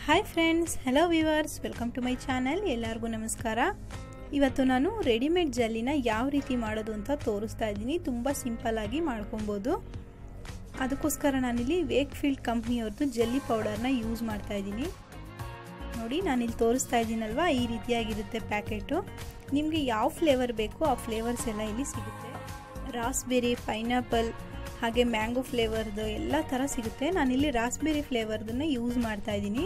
hi friends hello viewers welcome to my channel ಎಲ್ಲರಿಗೂ ನಮಸ್ಕಾರ ಇವತ್ತು ನಾನು ರೆಡಿಮೇಡ್ ಜಲ್ಲಿನ ಯಾವ ರೀತಿ ಮಾಡೋದು ಅಂತ ತೋರಿಸ್ತಾ ಇದ್ದೀನಿ ತುಂಬ ಸಿಂಪಲ್ಲಾಗಿ ಮಾಡ್ಕೊಬೋದು ಅದಕ್ಕೋಸ್ಕರ ನಾನಿಲ್ಲಿ ವೇಕ್ ಫೀಲ್ಡ್ ಕಂಪ್ನಿಯವ್ರದ್ದು ಜಲ್ಲಿ ಪೌಡರ್ನ ಯೂಸ್ ಮಾಡ್ತಾ ಇದ್ದೀನಿ ನೋಡಿ ನಾನಿಲ್ಲಿ ತೋರಿಸ್ತಾ ಇದ್ದೀನಲ್ವ ಈ ರೀತಿಯಾಗಿರುತ್ತೆ ಪ್ಯಾಕೆಟು ನಿಮಗೆ ಯಾವ ಫ್ಲೇವರ್ ಬೇಕೋ ಆ ಫ್ಲೇವರ್ಸ್ ಎಲ್ಲ ಇಲ್ಲಿ ಸಿಗುತ್ತೆ ರಾಸ್ಬೆರಿ ಪೈನಾಪಲ್ ಹಾಗೆ ಮ್ಯಾಂಗೋ ಫ್ಲೇವರ್ದು ಎಲ್ಲ ಥರ ಸಿಗುತ್ತೆ ನಾನಿಲ್ಲಿ ರಾಸ್ಬೆರಿ ಫ್ಲೇವರ್ದನ್ನು ಯೂಸ್ ಮಾಡ್ತಾ ಇದ್ದೀನಿ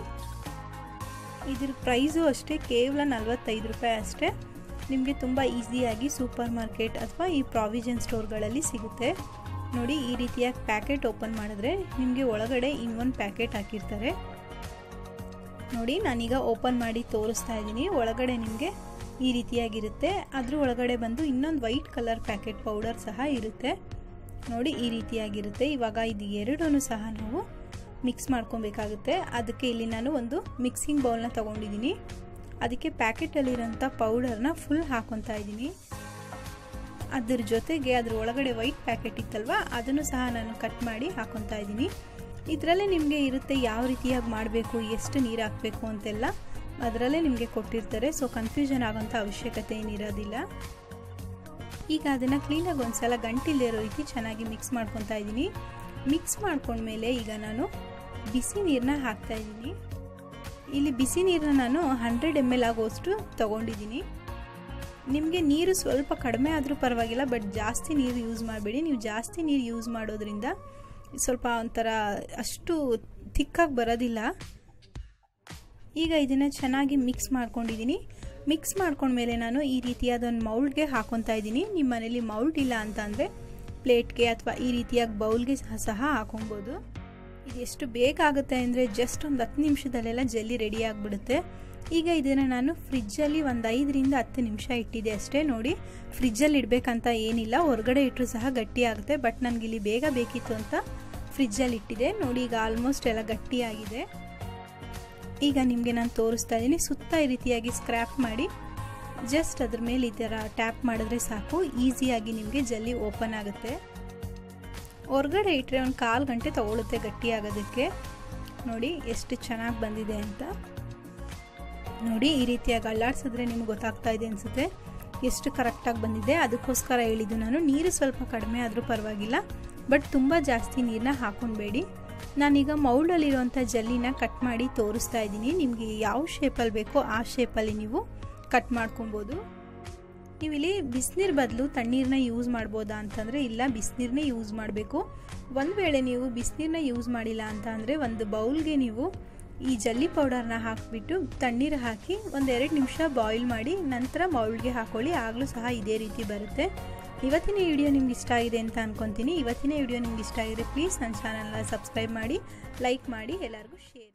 ಇದ್ರ ಪ್ರೈಸು ಅಷ್ಟೇ ಕೇವಲ ನಲ್ವತ್ತೈದು ರೂಪಾಯಿ ಅಷ್ಟೇ ನಿಮಗೆ ತುಂಬ ಈಸಿಯಾಗಿ ಸೂಪರ್ ಮಾರ್ಕೆಟ್ ಅಥವಾ ಈ ಪ್ರಾವಿಷನ್ ಸ್ಟೋರ್ಗಳಲ್ಲಿ ಸಿಗುತ್ತೆ ನೋಡಿ ಈ ರೀತಿಯಾಗಿ ಪ್ಯಾಕೆಟ್ ಓಪನ್ ಮಾಡಿದ್ರೆ ನಿಮಗೆ ಒಳಗಡೆ ಇನ್ನೊಂದು ಪ್ಯಾಕೆಟ್ ಹಾಕಿರ್ತಾರೆ ನೋಡಿ ನಾನೀಗ ಓಪನ್ ಮಾಡಿ ತೋರಿಸ್ತಾ ಇದ್ದೀನಿ ಒಳಗಡೆ ನಿಮಗೆ ಈ ರೀತಿಯಾಗಿರುತ್ತೆ ಅದ್ರ ಒಳಗಡೆ ಬಂದು ಇನ್ನೊಂದು ವೈಟ್ ಕಲರ್ ಪ್ಯಾಕೆಟ್ ಪೌಡರ್ ಸಹ ಇರುತ್ತೆ ನೋಡಿ ಈ ರೀತಿಯಾಗಿರುತ್ತೆ ಇವಾಗ ಇದು ಎರಡೂ ಸಹ ನಾವು ಮಿಕ್ಸ್ ಮಾಡ್ಕೊಬೇಕಾಗುತ್ತೆ ಅದಕ್ಕೆ ಇಲ್ಲಿ ನಾನು ಒಂದು ಮಿಕ್ಸಿಂಗ್ ಬೌಲ್ನ ತೊಗೊಂಡಿದ್ದೀನಿ ಅದಕ್ಕೆ ಪ್ಯಾಕೆಟಲ್ಲಿರೋಂಥ ಪೌಡರ್ನ ಫುಲ್ ಹಾಕೊತಾ ಇದ್ದೀನಿ ಅದ್ರ ಜೊತೆಗೆ ಅದ್ರ ಒಳಗಡೆ ವೈಟ್ ಪ್ಯಾಕೆಟ್ ಇತ್ತಲ್ವ ಅದನ್ನು ಸಹ ನಾನು ಕಟ್ ಮಾಡಿ ಹಾಕೊತಾ ಇದ್ದೀನಿ ಇದರಲ್ಲೇ ನಿಮಗೆ ಇರುತ್ತೆ ಯಾವ ರೀತಿಯಾಗಿ ಮಾಡಬೇಕು ಎಷ್ಟು ನೀರು ಹಾಕಬೇಕು ಅಂತೆಲ್ಲ ಅದರಲ್ಲೇ ನಿಮಗೆ ಕೊಟ್ಟಿರ್ತಾರೆ ಸೊ ಕನ್ಫ್ಯೂಷನ್ ಆಗೋಂಥ ಅವಶ್ಯಕತೆ ಏನಿರೋದಿಲ್ಲ ಈಗ ಅದನ್ನು ಕ್ಲೀನಾಗಿ ಒಂದು ಸಲ ಗಂಟಿಲ್ದಿರೋ ರೀತಿ ಚೆನ್ನಾಗಿ ಮಿಕ್ಸ್ ಮಾಡ್ಕೊತಾ ಇದ್ದೀನಿ ಮಿಕ್ಸ್ ಮಾಡ್ಕೊಂಡ್ಮೇಲೆ ಈಗ ನಾನು ಬಿಸಿ ನೀರನ್ನ ಹಾಕ್ತಾ ಇದ್ದೀನಿ ಇಲ್ಲಿ ಬಿಸಿ ನೀರನ್ನ ನಾನು ಹಂಡ್ರೆಡ್ ಎಮ್ ಎಲ್ ಆಗೋಷ್ಟು ತೊಗೊಂಡಿದ್ದೀನಿ ನಿಮಗೆ ನೀರು ಸ್ವಲ್ಪ ಕಡಿಮೆ ಆದರೂ ಪರವಾಗಿಲ್ಲ ಬಟ್ ಜಾಸ್ತಿ ನೀರು ಯೂಸ್ ಮಾಡಬೇಡಿ ನೀವು ಜಾಸ್ತಿ ನೀರು ಯೂಸ್ ಮಾಡೋದ್ರಿಂದ ಸ್ವಲ್ಪ ಒಂಥರ ಅಷ್ಟು ಥಿಕ್ಕಾಗಿ ಬರೋದಿಲ್ಲ ಈಗ ಇದನ್ನು ಚೆನ್ನಾಗಿ ಮಿಕ್ಸ್ ಮಾಡ್ಕೊಂಡಿದ್ದೀನಿ ಮಿಕ್ಸ್ ಮಾಡ್ಕೊಂಡ್ಮೇಲೆ ನಾನು ಈ ರೀತಿಯಾದ ಒಂದು ಮೌಲ್ಡ್ಗೆ ಹಾಕೊತಾ ಇದ್ದೀನಿ ನಿಮ್ಮ ಮನೇಲಿ ಮೌಲ್ಡ್ ಇಲ್ಲ ಅಂತ ಅಂದರೆ ಪ್ಲೇಟ್ಗೆ ಅಥವಾ ಈ ರೀತಿಯಾಗಿ ಬೌಲ್ಗೆ ಸಹ ಸಹ ಹಾಕೊಬೋದು ಇದು ಎಷ್ಟು ಬೇಗ ಆಗುತ್ತೆ ಅಂದರೆ ಜಸ್ಟ್ ಒಂದು ಹತ್ತು ನಿಮಿಷದಲ್ಲೆಲ್ಲ ಜಲ್ಲಿ ರೆಡಿ ಆಗಿಬಿಡುತ್ತೆ ಈಗ ಇದನ್ನು ನಾನು ಫ್ರಿಜ್ಜಲ್ಲಿ ಒಂದು ಐದರಿಂದ ಹತ್ತು ನಿಮಿಷ ಇಟ್ಟಿದ್ದೆ ಅಷ್ಟೇ ನೋಡಿ ಫ್ರಿಜ್ಜಲ್ಲಿ ಇಡಬೇಕಂತ ಏನಿಲ್ಲ ಹೊರಗಡೆ ಇಟ್ಟರು ಸಹ ಗಟ್ಟಿ ಆಗುತ್ತೆ ಬಟ್ ನನಗಿಲ್ಲಿ ಬೇಗ ಬೇಕಿತ್ತು ಅಂತ ಫ್ರಿಜ್ಜಲ್ಲಿ ಇಟ್ಟಿದೆ ನೋಡಿ ಈಗ ಆಲ್ಮೋಸ್ಟ್ ಎಲ್ಲ ಗಟ್ಟಿಯಾಗಿದೆ ಈಗ ನಿಮಗೆ ನಾನು ತೋರಿಸ್ತಾ ಇದ್ದೀನಿ ಸುತ್ತ ಈ ರೀತಿಯಾಗಿ ಸ್ಕ್ರ್ಯಾಪ್ ಮಾಡಿ ಜಸ್ಟ್ ಅದ್ರ ಮೇಲೆ ಈ ಥರ ಟ್ಯಾಪ್ ಮಾಡಿದ್ರೆ ಸಾಕು ಈಸಿಯಾಗಿ ನಿಮಗೆ ಜಲ್ಲಿ ಓಪನ್ ಆಗುತ್ತೆ ಹೊರಗಡೆ ಇಟ್ಟರೆ ಒಂದು ಕಾಲು ಗಂಟೆ ತೊಗೊಳುತ್ತೆ ಗಟ್ಟಿಯಾಗೋದಕ್ಕೆ ನೋಡಿ ಎಷ್ಟು ಚೆನ್ನಾಗಿ ಬಂದಿದೆ ಅಂತ ನೋಡಿ ಈ ರೀತಿಯಾಗಿ ಅಲ್ಲಾಡಿಸಿದ್ರೆ ನಿಮ್ಗೆ ಗೊತ್ತಾಗ್ತಾ ಇದೆ ಅನಿಸುತ್ತೆ ಎಷ್ಟು ಕರೆಕ್ಟಾಗಿ ಬಂದಿದೆ ಅದಕ್ಕೋಸ್ಕರ ಹೇಳಿದ್ದು ನಾನು ನೀರು ಸ್ವಲ್ಪ ಕಡಿಮೆ ಆದರೂ ಪರವಾಗಿಲ್ಲ ಬಟ್ ತುಂಬ ಜಾಸ್ತಿ ನೀರನ್ನ ಹಾಕೊಳ್ಬೇಡಿ ನಾನೀಗ ಮೌಲ್ಡಲ್ಲಿರುವಂಥ ಜಲ್ಲಿನ ಕಟ್ ಮಾಡಿ ತೋರಿಸ್ತಾ ಇದ್ದೀನಿ ನಿಮಗೆ ಯಾವ ಶೇಪಲ್ಲಿ ಬೇಕೋ ಆ ಶೇಪಲ್ಲಿ ನೀವು ಕಟ್ ಮಾಡ್ಕೊಬೋದು ನೀವು ಇಲ್ಲಿ ಬಿಸಿನೀರು ಬದಲು ತಣ್ಣೀರನ್ನ ಯೂಸ್ ಮಾಡ್ಬೋದಾ ಅಂತಂದರೆ ಇಲ್ಲ ಬಿಸಿನೀರನ್ನೇ ಯೂಸ್ ಮಾಡಬೇಕು ಒಂದು ವೇಳೆ ನೀವು ಬಿಸಿನೀರನ್ನ ಯೂಸ್ ಮಾಡಿಲ್ಲ ಅಂತ ಅಂದರೆ ಒಂದು ಬೌಲ್ಗೆ ನೀವು ಈ ಜಲ್ಲಿ ಪೌಡರ್ನ ಹಾಕಿಬಿಟ್ಟು ತಣ್ಣೀರು ಹಾಕಿ ಒಂದು ಎರಡು ನಿಮಿಷ ಬಾಯ್ಲ್ ಮಾಡಿ ನಂತರ ಮೌಲ್ಡ್ಗೆ ಹಾಕೊಳ್ಳಿ ಆಗಲೂ ಸಹ ಇದೇ ರೀತಿ ಬರುತ್ತೆ ಇವತ್ತಿನ ವಿಡಿಯೋ ನಿಮ್ಗೆ ಇಷ್ಟ ಆಗಿದೆ ಅಂತ ಅನ್ಕೊತೀನಿ ಇವತ್ತಿನ ವಿಡಿಯೋ ನಿಮ್ಗೆ ಇಷ್ಟ ಆಗಿದೆ ಪ್ಲೀಸ್ ನನ್ನ ಚಾನಲ್ನ ಸಬ್ಸ್ಕ್ರೈಬ್ ಮಾಡಿ ಲೈಕ್ ಮಾಡಿ ಎಲ್ಲರಿಗೂ ಶೇರ್